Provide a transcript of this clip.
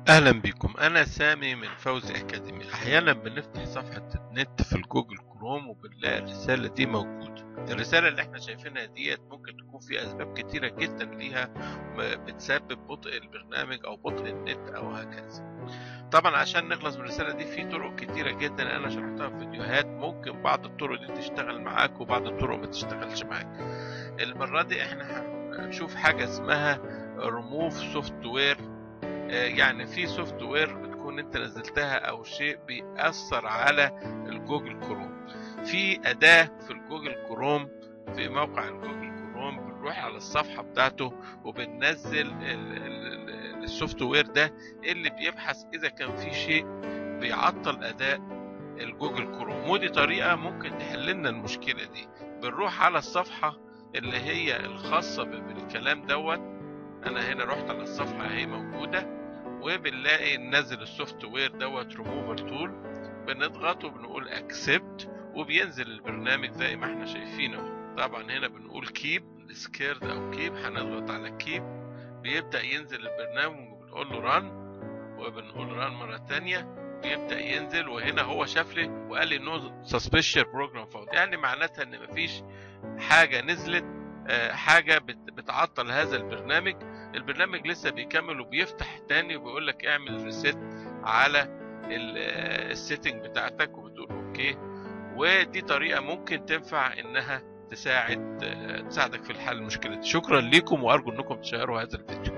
اهلا بكم انا سامي من فوزي اكاديمي احيانا بنفتح صفحة النت في الجوجل كروم وبنلاقي الرسالة دي موجودة الرسالة اللي احنا شايفينها ديت ممكن تكون في اسباب كتيرة جدا ليها م- بتسبب بطء البرنامج او بطء النت او هكذا طبعا عشان نخلص من الرسالة دي في طرق كتيرة جدا انا شرحتها في فيديوهات ممكن بعض الطرق دي تشتغل معاك وبعض الطرق ما تشتغلش معاك المرة دي احنا هنشوف حاجة اسمها ريموف سوفت وير يعني في سوفت وير بتكون انت نزلتها او شيء بيأثر على الجوجل كروم في أداة في الجوجل كروم في موقع الجوجل كروم بنروح على الصفحة بتاعته وبننزل ال- ال- ال- السوفت وير ده اللي بيبحث إذا كان في شيء بيعطل أداء الجوجل كروم ودي طريقة ممكن تحل لنا المشكلة دي بنروح على الصفحة اللي هي الخاصة ب- بالكلام دوت أنا هنا رحت على الصفحة هي موجودة وبنلاقي ننزل السوفت وير دوت ريموفر تول بنضغط وبنقول اكسبت وبينزل البرنامج زي ما احنا شايفينه طبعا هنا بنقول كيب سكيرد او كيب هنضغط على كيب بيبدأ ينزل البرنامج وبنقول له ران وبنقول ران مرة تانية بيبدأ ينزل وهنا هو شاف لي وقال لي نو سسبشن بروجرام فاوند يعني معناتها ان مفيش حاجة نزلت آه، حاجة بت- بتعطل هذا البرنامج البرنامج لسه بيكمل وبيفتح تاني وبيقول لك اعمل ريسيت على السيتنج بتاعتك وبتقول اوكي ودي طريقة ممكن تنفع انها تساعد آه، تساعدك في الحل المشكلة دي شكرا لكم وارجو انكم تشيروا هذا الفيديو